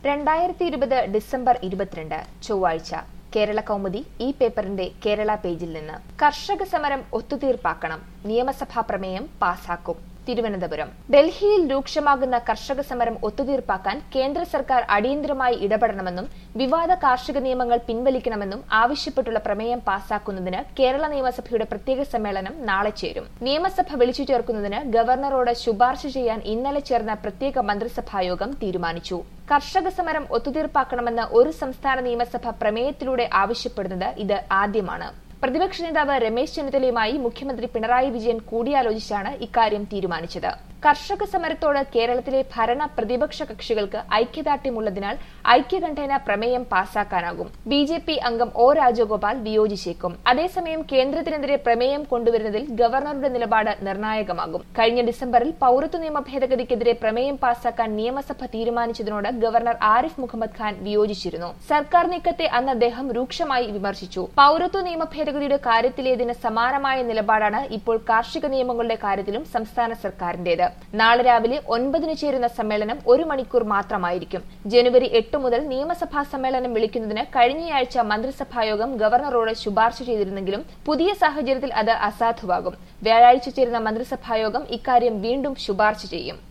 രണ്ടായിരത്തി ഇരുപത് ഡിസംബർ ഇരുപത്തിരണ്ട് ചൊവ്വാഴ്ച കേരള കൗമുദി ഈ പേപ്പറിന്റെ കേരള പേജിൽ നിന്ന് കർഷക സമരം ഒത്തുതീർപ്പാക്കണം നിയമസഭാ പ്രമേയം പാസാക്കും തിരുവനന്തപുരം ഡൽഹിയിൽ രൂക്ഷമാകുന്ന കർഷക സമരം ഒത്തുതീർപ്പാക്കാൻ കേന്ദ്ര സർക്കാർ അടിയന്തരമായി ഇടപെടണമെന്നും വിവാദ കാർഷിക നിയമങ്ങൾ പിൻവലിക്കണമെന്നും ആവശ്യപ്പെട്ടുള്ള പ്രമേയം പാസാക്കുന്നതിന് കേരള നിയമസഭയുടെ പ്രത്യേക സമ്മേളനം നാളെ ചേരും നിയമസഭ വിളിച്ചു ചേർക്കുന്നതിന് ഗവർണറോട് ശുപാർശ ചെയ്യാൻ ഇന്നലെ ചേർന്ന പ്രത്യേക മന്ത്രിസഭായോഗം തീരുമാനിച്ചു കർഷക സമരം ഒത്തുതീർപ്പാക്കണമെന്ന് ഒരു സംസ്ഥാന നിയമസഭ പ്രമേയത്തിലൂടെ ആവശ്യപ്പെടുന്നത് ഇത് ആദ്യമാണ് പ്രതിപക്ഷ നേതാവ് രമേശ് ചെന്നിത്തലയുമായി മുഖ്യമന്ത്രി പിണറായി വിജയൻ കൂടിയാലോചിച്ചാണ് ഇക്കാര്യം തീരുമാനിച്ചത് കർഷക സമരത്തോട് കേരളത്തിലെ ഭരണ പ്രതിപക്ഷ കക്ഷികൾക്ക് ഐക്യദാർഢ്യമുള്ളതിനാൽ ഐക്യകണ്ഠേന പ്രമേയം പാസാക്കാനാകും ബി ജെ പി അംഗം ഒ രാജഗോപാൽ വിയോജിച്ചേക്കും അതേസമയം കേന്ദ്രത്തിനെതിരെ പ്രമേയം കൊണ്ടുവരുന്നതിൽ ഗവർണറുടെ നിലപാട് നിർണായകമാകും കഴിഞ്ഞ ഡിസംബറിൽ പൌരത്വ നിയമ ഭേദഗതിക്കെതിരെ പ്രമേയം പാസാക്കാൻ നിയമസഭ തീരുമാനിച്ചതിനോട് ഗവർണർ ആരിഫ് മുഹമ്മദ് ഖാൻ വിയോജിച്ചിരുന്നു സർക്കാർ നീക്കത്തെ അന്ന് അദ്ദേഹം രൂക്ഷമായി വിമർശിച്ചു പൌരത്വ നിയമ ഭേദഗതിയുടെ കാര്യത്തിലേതിന് സമാനമായ നിലപാടാണ് ഇപ്പോൾ കാർഷിക നിയമങ്ങളുടെ കാര്യത്തിലും സംസ്ഥാന സർക്കാരിന്റേത് നാളെ രാവിലെ ഒൻപതിന് ചേരുന്ന സമ്മേളനം ഒരു മണിക്കൂർ മാത്രമായിരിക്കും ജനുവരി എട്ട് മുതൽ നിയമസഭാ സമ്മേളനം വിളിക്കുന്നതിന് കഴിഞ്ഞയാഴ്ച മന്ത്രിസഭായോഗം ഗവർണറോട് ശുപാർശ ചെയ്തിരുന്നെങ്കിലും പുതിയ സാഹചര്യത്തിൽ അത് അസാധുവാകും വ്യാഴാഴ്ച ചേരുന്ന മന്ത്രിസഭായോഗം ഇക്കാര്യം വീണ്ടും ശുപാർശ ചെയ്യും